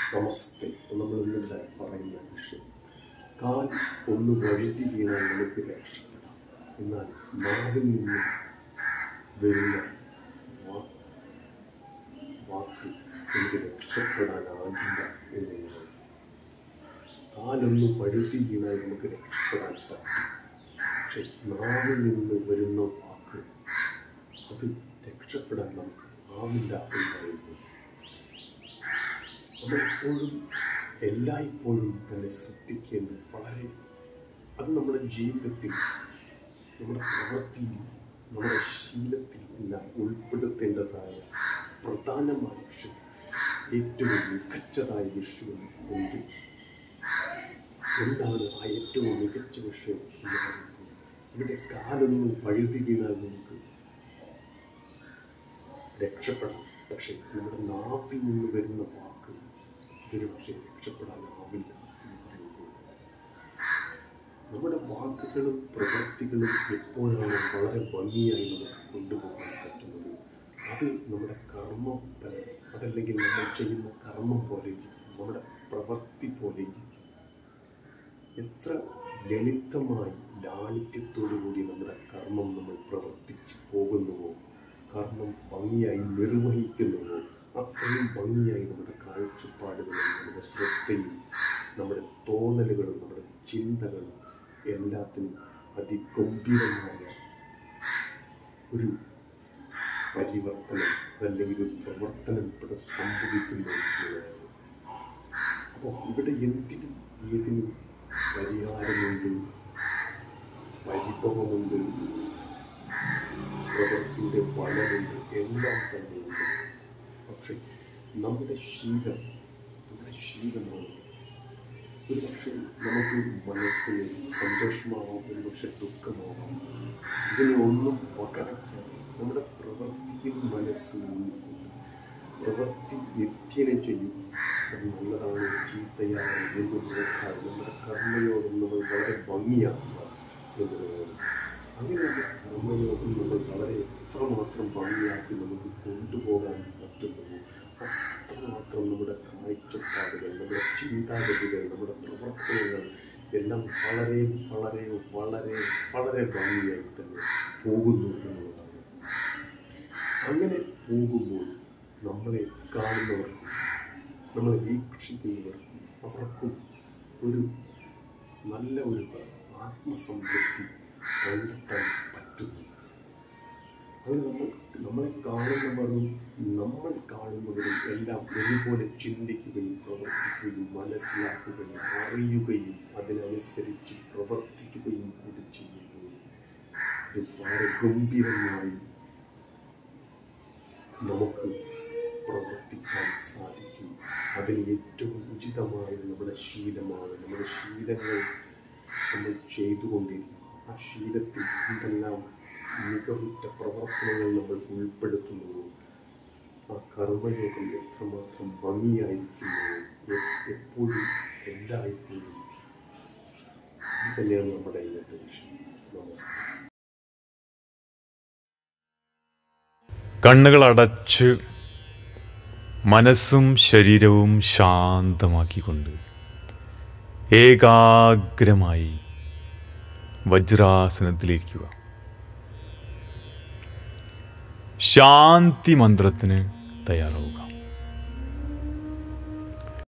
നമസ്തേ നമ്മൾ ഇന്നിവിടെ പറയുന്ന വിഷയം കാൽ ഒന്ന് വഴുതി വീണാൽ നമുക്ക് രക്ഷപ്പെടാം എന്നാൽ നാവിൽ നിന്ന് വരുന്ന വാ- വാക്ക് എനിക്ക് രക്ഷപ്പെടാനാകില്ല എന്നുള്ളതാണ് കാലൊന്ന് വഴുതി വീണാൽ നമുക്ക് രക്ഷപ്പെടാൻ പറ്റും പക്ഷെ നാവിൽ നിന്ന് വരുന്ന വാക്ക് അത് രക്ഷപ്പെടാൻ നമുക്ക് ആവില്ല എന്ന് പറയുന്നു നമ്മളെപ്പോഴും എല്ലായ്പ്പോഴും തന്നെ ശ്രദ്ധിക്കേണ്ടത് വളരെ അത് നമ്മുടെ ജീവിതത്തിൽ നമ്മുടെ പ്രവൃത്തിയിൽ നമ്മുടെ ശീലത്തിൽ എല്ലാം ഉൾപ്പെടുത്തേണ്ടതായ പ്രധാനമായ വിഷയം ഏറ്റവും മികച്ചതായ വിഷയം ഉണ്ട് എന്താണ് ആ ഏറ്റവും മികച്ച വിഷയം എന്ന് പറയുമ്പോൾ ഇവിടെ കാലൊന്നും പഴുതി വീണാൽ നമുക്ക് രക്ഷപ്പെടാം പക്ഷെ നമ്മുടെ നാവിൽ നിന്ന് വരുന്ന വാക്ക് ഇതൊരു പക്ഷേ രക്ഷപ്പെടാനാവില്ല എന്ന് പറയുമ്പോൾ നമ്മുടെ വാക്കുകളും പ്രവൃത്തികളും എപ്പോഴാണ് വളരെ ഭംഗിയായി നമുക്ക് കൊണ്ടുപോകാൻ പറ്റുന്നത് അത് നമ്മുടെ കർമ്മം പോലെ അതല്ലെങ്കിൽ നമ്മൾ ചെയ്യുന്ന കർമ്മം പോലെ ഇരിക്കും നമ്മുടെ പ്രവൃത്തി പോലെ ഇരിക്കും എത്ര ലളിതമായി ലാളിത്യത്തോടു കൂടി നമ്മുടെ കർമ്മം നമ്മൾ പ്രവർത്തിച്ചു പോകുന്നുവോ കർമ്മം ഭംഗിയായി നിർവഹിക്കുന്നുവോ അത്രയും ഭംഗിയായി നമ്മുടെ കാഴ്ചപ്പാടുകളും നമ്മുടെ ശ്രദ്ധയും നമ്മുടെ തോന്നലുകളും നമ്മുടെ ചിന്തകളും എല്ലാത്തിനും അതിഗംഭീരമായ ഒരു പരിവർത്തനം അല്ലെങ്കിൽ ഒരു പ്രവർത്തനം ഇവിടെ സംഭവിക്കുന്നു എന്നുള്ളതാണ് അപ്പോൾ ഇവിടെ എന്തിനും ഏതിനും പരിഹാരമുണ്ട് പരിഭവമുണ്ട് പ്രവൃത്തിയുടെ ഫലമുണ്ട് എല്ലാം തന്നെയുണ്ട് പക്ഷെ നമ്മുടെ ശീലം നമ്മുടെ ശീലമാണ് ഒരു പക്ഷേ നമുക്ക് മനസ്സിന് സന്തോഷമാവാം ഒരു പക്ഷെ ദുഃഖമാവാം ഇതിനെ ഒന്നും വകവയ്ക്കാതെ നമ്മുടെ പ്രവൃത്തിയിൽ മനസ്സ് നിൽക്കുന്നു പ്രവൃത്തി നിത്യേന ചെയ്യും അത് നല്ലതാണ് ചീത്തയാണ് എന്ന് നോക്കാൻ നമ്മുടെ കർമ്മയോഗം നമ്മൾ വളരെ ഭംഗിയാക്കുക എന്നുള്ളതാണ് അങ്ങനെ നമ്മുടെ കർമ്മയോഗം നമ്മൾ വളരെ എത്രമാത്രം ഭംഗിയാക്കി നമുക്ക് കൊണ്ടുപോകാൻ പറ്റുന്നു അത്രമാത്രം നമ്മുടെ കാഴ്ചപ്പാടുകൾ നമ്മുടെ ചിന്താഗതികൾ നമ്മുടെ പ്രവർത്തനങ്ങൾ എല്ലാം വളരെ വളരെ വളരെ വളരെ ഭംഗിയായി തന്നെ പോകുന്നു എന്നുള്ളതാണ് അങ്ങനെ പോകുമ്പോൾ നമ്മളെ കാണുന്നവർക്കും നമ്മളെ വീക്ഷിക്കുന്നവർക്കും അവർക്കും ഒരു നല്ല ഒരു ആത്മസംതൃപ്തി കണ്ടെത്താൻ പറ്റുന്നു അങ്ങനെ നമ്മൾ നമ്മളെ കാണുന്നവരും നമ്മൾ കാണുന്നവരും എല്ലാം ഒരുപോലെ ചിന്തിക്കുകയും പ്രവർത്തിക്കുകയും മനസ്സിലാക്കുകയും അറിയുകയും അതിനനുസരിച്ച് പ്രവർത്തിക്കുകയും കൂടി ചെയ്യുമ്പോൾ ഇത് വളരെ ഗംഭീരമായി നമുക്ക് പ്രവർത്തിക്കാൻ സാധിക്കും അതിന് ഏറ്റവും ഉചിതമായ നമ്മുടെ ശീലമാണ് നമ്മുടെ ശീലങ്ങൾ നമ്മൾ ചെയ്തുകൊണ്ടിരിക്കും ആ ശീലത്തിൽ എന്തെല്ലാം മികവുറ്റ പ്രവർത്തനങ്ങൾ നമ്മൾ ഉൾപ്പെടുത്തുന്നു ആ കർമ്മയോഗം എത്രമാത്രം ഭംഗിയായിരിക്കുന്നു എ- എപ്പോഴും എല്ലായ്പ്പോഴും ഇത് തന്നെയാണ് നമ്മുടെ ഇന്നത്തെ വിഷയം നമസ്കാരം കണ്ണുകൾ അടച്ച് മനസ്സും ശരീരവും ശാന്തമാക്കിക്കൊണ്ട് ഏകാഗ്രമായി വജ്രാസനത്തിലിരിക്കുക ശാന്തി മന്ത്രത്തിന് തയ്യാറാവുക